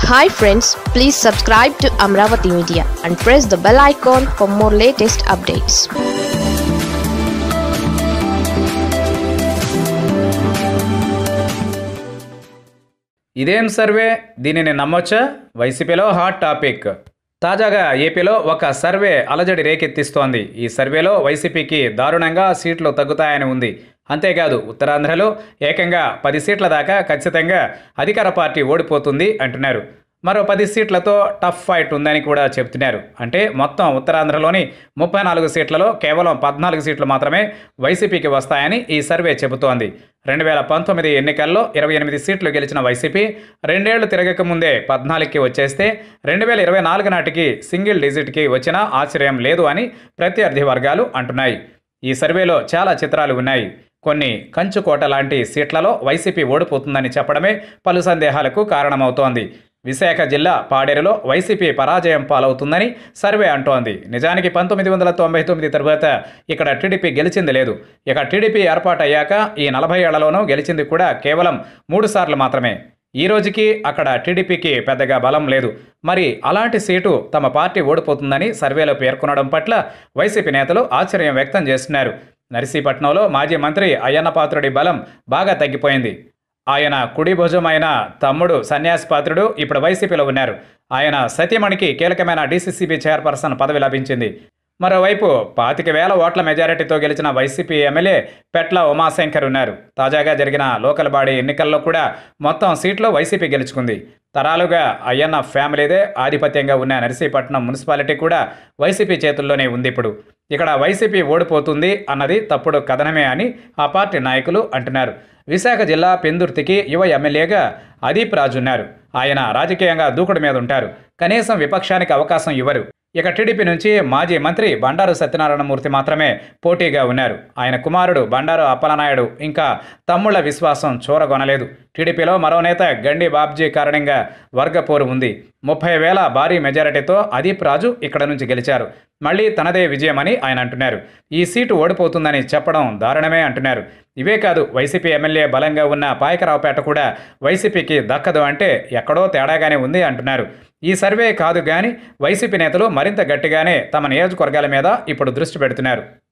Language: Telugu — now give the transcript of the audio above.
hi friends please subscribe to Amaravati media and press the bell icon for more latest updates ఇదేం సర్వే దీనిని నమ్మొచ్చా వైసీపీలో హాట్ టాపిక్ తాజాగా ఏపీలో ఒక సర్వే అలజడి రేకెత్తిస్తోంది ఈ సర్వేలో వైసీపీకి దారుణంగా సీట్లు తగ్గుతాయని ఉంది అంతేకాదు ఉత్తరాంధ్రలో ఏకంగా పది సీట్ల దాకా ఖచ్చితంగా అధికార పార్టీ ఓడిపోతుంది అంటున్నారు మరో పది సీట్లతో టఫ్ ఫైట్ ఉందని కూడా చెబుతున్నారు అంటే మొత్తం ఉత్తరాంధ్రలోని ముప్పై నాలుగు సీట్లలో కేవలం పద్నాలుగు సీట్లు మాత్రమే వైసీపీకి వస్తాయని ఈ సర్వే చెబుతోంది రెండు వేల పంతొమ్మిది ఎన్నికల్లో ఇరవై ఎనిమిది సీట్లు గెలిచిన వైసీపీ రెండేళ్లు తిరగక ముందే పద్నాలుగుకి వచ్చేస్తే రెండు వేల ఇరవై నాలుగు నాటికి సింగిల్ డిజిట్కి వచ్చినా ఆశ్చర్యం లేదు అని ప్రత్యర్థి వర్గాలు అంటున్నాయి ఈ సర్వేలో చాలా చిత్రాలు ఉన్నాయి కొన్ని కంచుకోట లాంటి సీట్లలో వైసీపీ ఓడిపోతుందని చెప్పడమే పలు సందేహాలకు కారణమవుతోంది విశాఖ జిల్లా పాడేరులో వైసీపీ పరాజయం పాలవుతుందని సర్వే అంటోంది నిజానికి పంతొమ్మిది వందల తొంభై తొమ్మిది తర్వాత ఇక్కడ టీడీపీ గెలిచింది లేదు ఇక టీడీపీ ఏర్పాటయ్యాక ఈ నలభై ఏళ్లలోనూ గెలిచింది కూడా కేవలం మూడు సార్లు మాత్రమే ఈ రోజుకి అక్కడ టీడీపీకి పెద్దగా బలం లేదు మరి అలాంటి సీటు తమ పార్టీ ఓడిపోతుందని సర్వేలో పేర్కొనడం పట్ల వైసీపీ నేతలు ఆశ్చర్యం వ్యక్తం చేస్తున్నారు నర్సీపట్నంలో మాజీ మంత్రి అయ్యన్న పాత్రుడి బలం బాగా తగ్గిపోయింది ఆయన కుడి భుజమైన తమ్ముడు సన్యాసిపాత్రుడు ఇప్పుడు వైసీపీలో ఉన్నారు ఆయన సతీమణికి కీలకమైన డీసీసీబీ చైర్పర్సన్ పదవి లభించింది మరోవైపు పాతిక వేల ఓట్ల మెజారిటీతో గెలిచిన వైసీపీ ఎమ్మెల్యే పెట్ల ఉమాశంకర్ ఉన్నారు తాజాగా జరిగిన లోకల్ బాడీ ఎన్నికల్లో కూడా మొత్తం సీట్లు వైసీపీ గెలుచుకుంది తరాలుగా అయ్యన్న ఫ్యామిలీదే ఆధిపత్యంగా ఉన్న నర్సీపట్నం మున్సిపాలిటీ కూడా వైసీపీ చేతుల్లోనే ఉంది ఇప్పుడు ఇక్కడ వైసీపీ ఓడిపోతుంది అన్నది తప్పుడు కథనమే అని ఆ పార్టీ నాయకులు అంటున్నారు విశాఖ జిల్లా పెందుర్తికి యువ ఎమ్మెల్యేగా అదీప్ రాజు ఉన్నారు ఆయన రాజకీయంగా దూకుడు మీద ఉంటారు కనీసం విపక్షానికి అవకాశం ఇవ్వరు ఇక టీడీపీ నుంచి మాజీ మంత్రి బండారు సత్యనారాయణమూర్తి మాత్రమే పోటీగా ఉన్నారు ఆయన కుమారుడు బండారు అప్పలనాయుడు ఇంకా తమ్ముళ్ల విశ్వాసం చూరగొనలేదు టీడీపీలో మరో నేత గండి బాబ్జీ కారణంగా వర్గపోరు ఉంది ముప్పై వేల భారీ మెజారిటీతో అదీప్ రాజు ఇక్కడ నుంచి గెలిచారు మళ్ళీ తనదే విజయమని ఆయన అంటున్నారు ఈ సీటు ఓడిపోతుందని చెప్పడం దారుణమే అంటున్నారు ఇవే కాదు వైసీపీ ఎమ్మెల్యే బలంగా ఉన్న పాయకరావుపేట కూడా వైసీపీకి దక్కదు అంటే ఎక్కడో తేడాగానే ఉంది అంటున్నారు ఈ సర్వే కాదు కానీ వైసీపీ నేతలు మరింత గట్టిగానే తమ నియోజకవర్గాల మీద ఇప్పుడు దృష్టి పెడుతున్నారు